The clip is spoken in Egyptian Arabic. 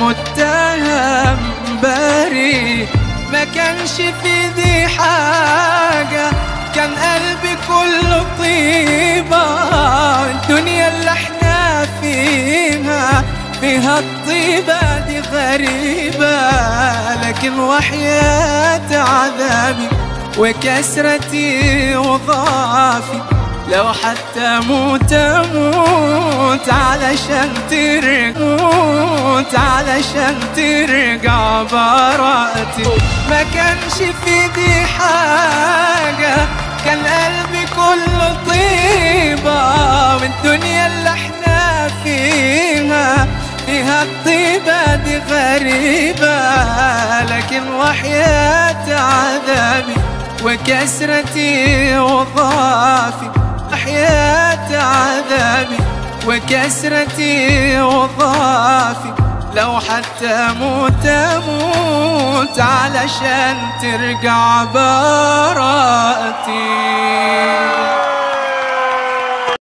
متهم بريء ما كانش في ذي حاجة كان قلبي كله طيبة الدنيا اللي احنا فيها فيها الطيبة دي غريبة لكن وحياة عذابي وكسرتي وضعفي لو حتى موت اموت علشان ترجع موت علشان ترجع براءتي ما كانش في دي حاجة كان قلبي كله طيبة والدنيا اللي احنا فيها فيها الطيبة دي غريبة لكن وحياة عذابي وكسرتي وضعفي حياة عذابي وكسرتي وضعفي لو حتى موت اموت علشان ترجع براءتي